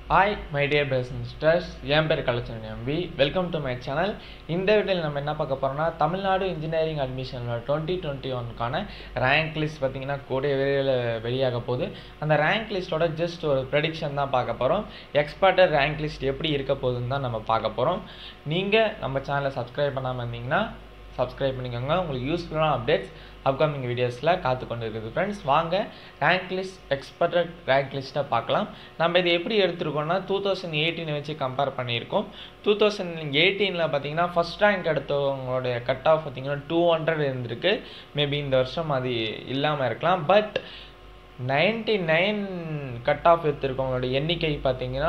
hi my dear brothers and sisters என் பேர் கலச்சன் எம்பி வெல்கம் டு மை சேனல் இந்த வீடியோவில் நம்ம என்ன பார்க்க போகிறோம்னா தமிழ்நாடு இன்ஜினியரிங் அட்மிஷனில் டுவெண்ட்டி டுவெண்ட்டி ஒன்க்கான ரேங்க் லிஸ்ட் பார்த்தீங்கன்னா கூடிய விரைவில் வெளியாக போகுது அந்த ரேங்க் லிஸ்ட்டோட ஜஸ்ட் ஒரு ப்ரெடிக்ஷன் தான் பார்க்க போகிறோம் எக்ஸ்பர்டட் ரேங்க் லிஸ்ட் எப்படி இருக்க போகுதுன்னு தான் நம்ம பார்க்க போகிறோம் நீங்கள் நம்ம சேனலை சப்ஸ்கிரைப் பண்ணாமல் இருந்தீங்கன்னா சப்ஸ்கிரைப் பண்ணிக்கோங்க உங்களுக்கு யூஸ்ஃபுல்லான அப்டேட்ஸ் அப்கமிங் வீடியோஸில் காத்து கொண்டு இருக்குது ஃப்ரெண்ட்ஸ் வாங்க ரேங்க் லிஸ்ட் எக்ஸ்பர்டட் ரேங்க் லிஸ்ட்டை பார்க்கலாம் நம்ம இது எப்படி எடுத்திருக்கோம்னா டூ தௌசண்ட் எயிட்டீனை வச்சு கம்பேர் பண்ணியிருக்கோம் டூ தௌசண்ட் எயிட்டீனில் பார்த்தீங்கன்னா ஃபஸ்ட் ரேங்க் எடுத்தவங்களுடைய கட் ஆஃப் பார்த்தீங்கன்னா டூ ஹண்ட்ரட் இருந்திருக்கு மேபி இந்த வருஷம் அது இல்லாமல் இருக்கலாம் but ninety nine cut off எடுத்திருக்கவங்களோட எண்ணிக்கை பார்த்தீங்கன்னா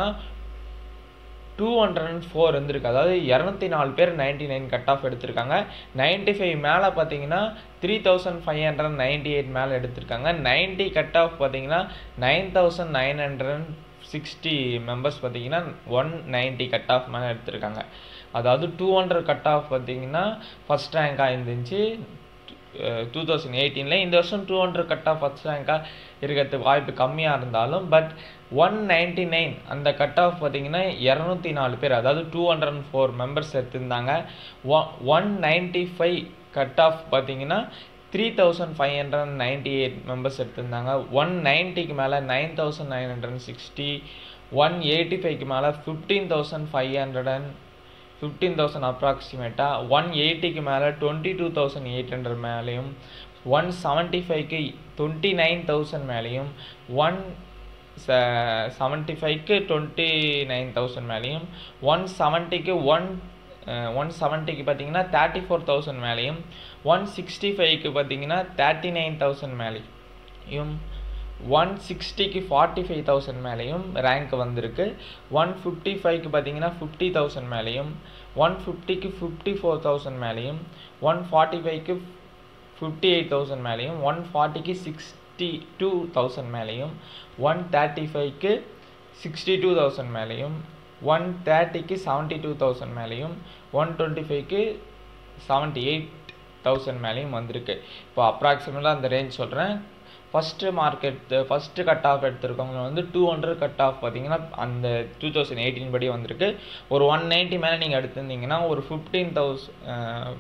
டூ ஹண்ட்ரட் அண்ட் ஃபோர் இருந்திருக்கு அதாவது இரநூத்தி நாலு பேர் நைன்டி நைன் கட் ஆஃப் எடுத்திருக்காங்க நைன்டி ஃபைவ் மேலே பார்த்தீங்கன்னா three thousand five hundred ninety eight மேலே எடுத்திருக்காங்க நைன்ட்டி கட் ஆஃப் பார்த்தீங்கன்னா nine thousand nine hundred sixty members பார்த்தீங்கன்னா ஒன் நைன்ட்டி கட் ஆஃப் மேலே எடுத்திருக்காங்க அதாவது டூ ஹண்ட்ரட் கட் ஆஃப் பார்த்தீங்கன்னா ஃபஸ்ட் ரேங்காக இருந்துச்சு டூ தௌசண்ட் எயிட்டீனில் இந்த வருஷம் two hundred cut off first ரேங்காக இருக்கிறதுக்கு வாய்ப்பு கம்மியாக இருந்தாலும் பட் ஒன் நைன்டி நைன் அந்த கட் ஆஃப் பார்த்தீங்கன்னா இரநூத்தி நாலு பேர் அதாவது two hundred and four members எடுத்திருந்தாங்க one one ninety five cut off பார்த்தீங்கன்னா three thousand five hundred ninety eight members எடுத்திருந்தாங்க ஒன் நைன்ட்டிக்கு மேலே nine thousand nine hundred sixty one eighty ஃபைவ்க்கு மேலே fifteen thousand five hundred and fifteen thousand அப்ராக்சிமேட்டாக one எயிட்டிக்கு மேலே twenty two thousand eight hundred மேலேயும் ஒன் செவன்ட்டி ஃபைவ்க்கு டுவெண்ட்டி நைன் தௌசண்ட் மேலேயும் ஒன் செவன்ட்டி ஃபைவ்க்கு டுவெண்ட்டி நைன் தௌசண்ட் மேலேயும் ஒன் செவன்ட்டிக்கு ஒன் ஒன் செவன்ட்டிக்கு பார்த்தீங்கன்னா தேர்ட்டி ஃபோர் தௌசண்ட் மேலேயும் ஒன் சிக்ஸ்டி ஃபைவ்க்கு பார்த்தீங்கன்னா தேர்ட்டி நைன் தௌசண்ட் மேலேயும் ஒன் சிக்ஸ்டிக்கு ஃபார்ட்டி ஃபைவ் தௌசண்ட் மேலேயும் ரேங்க் வந்திருக்கு ஒன் ஃபிஃப்டி ஃபைவ்க்கு பார்த்தீங்கன்னா ஃபிஃப்டி தௌசண்ட் மேலேயும் ஒன் ஃபிஃப்டிக்கு ஃபிஃப்டி ஃபோர் தௌசண்ட் மேலேயும் ஒன் ஃபார்ட்டி ஃபைவ்க்கு ஃபிஃப்டி எயிட் தௌசண்ட் மேலேயும் ஒன் ஃபார்ட்டிக்கு சிக்ஸ்டி டூ தௌசண்ட் மேலேயும் ஒன் தேர்ட்டி ஃபைவ்க்கு சிக்ஸ்டி டூ தௌசண்ட் மேலேயும் ஒன் தேர்ட்டிக்கு செவன்ட்டி டூ தௌசண்ட் மேலேயும் ஒன் டுவெண்ட்டி ஃபைவ்க்கு செவன்ட்டி எயிட் தௌசண்ட் மேலேயும் வந்திருக்கு இப்போ அப்ராக்சிமேட்டாக அந்த ரேஞ்ச் சொல்கிறேன் ஃபஸ்ட்டு மார்க் எடுத்து ஃபஸ்ட்டு கட் ஆஃப் எடுத்திருக்கவங்க வந்து டூ ஹண்ட்ரட் கட் ஆஃப் பார்த்தீங்கன்னா அந்த டூ தௌசண்ட் எயிட்டீன் படி வந்திருக்கு ஒரு ஒன் நைன்ட்டி மேலே நீங்கள் எடுத்திருந்தீங்கன்னா ஒரு ஃபிஃப்டீன் தௌசண்ட்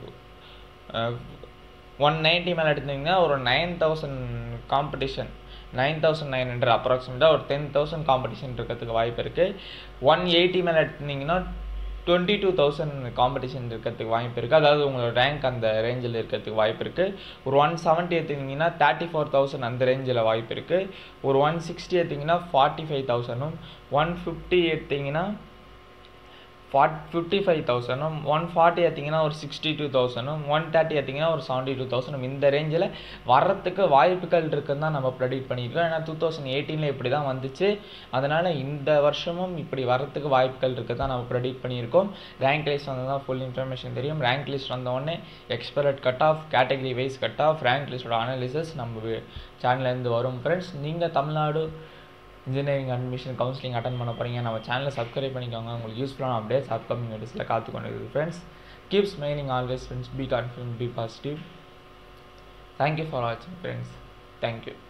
ஒன் நைன்ட்டி மேலே எடுத்திங்கன்னா ஒரு nine thousand competition nine thousand nine hundred அப்ராக்சிமேட்டாக ஒரு டென் தௌசண்ட் காம்படிஷன் இருக்கிறதுக்கு வாய்ப்பு இருக்குது ஒன் எயிட்டி மேலே எடுத்திருந்தீங்கன்னா டுவெண்ட்டி டூ தௌசண்ட் காம்படிஷன் இருக்கிறதுக்கு வாய்ப்பு இருக்குது அதாவது உங்களோட ரேங்க் அந்த ரேஞ்சில் இருக்கிறதுக்கு வாய்ப்பு இருக்குது ஒரு ஒன் செவன்ட்டி எடுத்திங்கன்னா தேர்ட்டி ஃபோர் தௌசண்ட் அந்த ரேஞ்சில் வாய்ப்பு இருக்குது ஒரு ஒன் சிக்ஸ்டி எடுத்திங்கன்னா ஃபார்ட்டி ஃபைவ் தௌசண்டும் ஒன் ஃபிஃப்டி எடுத்திங்கன்னா ஃபார்ட் ஃபிஃப்டி ஃபைவ் தௌசண்டும் ஒன் ஃபார்ட்டி ஏற்றிங்கன்னா ஒரு சிக்ஸ்டி டூ தௌசண்டும் ஒன் தேர்ட்டி ஏற்றிங்கன்னா ஒரு செவன்ட்டி டூ தௌசண்டும் இந்த ரேஞ்சில் வர்றதுக்கு வாய்ப்புகள் இருக்குன்னு தான் நம்ம ப்ரெடிக்ட் பண்ணியிருக்கோம் ஏன்னா டூ தௌசண்ட் எயிட்டீனில் இப்படி தான் வந்துச்சு அதனால் இந்த வருஷமும் இப்படி வர்றதுக்கு வாய்ப்புகள் இருக்குது தான் நம்ம ப்ரெடிக்ட் பண்ணியிருக்கோம் ரேங்க் லிஸ்ட் வந்து தான் ஃபுல் இன்ஃபர்மேஷன் தெரியும் ரேங்க் லிஸ்ட் வந்தோடனே expert cut off category wise cut off rank லிஸ்டோட அனாலிசிஸ் நம்ம சேனல்லேருந்து வரும் ஃப்ரெண்ட்ஸ் நீங்கள் Tamil Nadu engineering admission counselling attend பண்ண போகிறீங்க நம்ம சேனலை சப்ஸ்கிரைப் பண்ணிக்கோங்க உங்களுக்கு யூஸ்ஃபுல்லான அப்டேட்ஸ் அப்கமிங் வீடியோஸில் காத்து கொண்டு இருக்குது friends keep smiling always friends be confident be positive thank you for வாட்சிங் ஃப்ரெண்ட்ஸ் தேங்க்யூ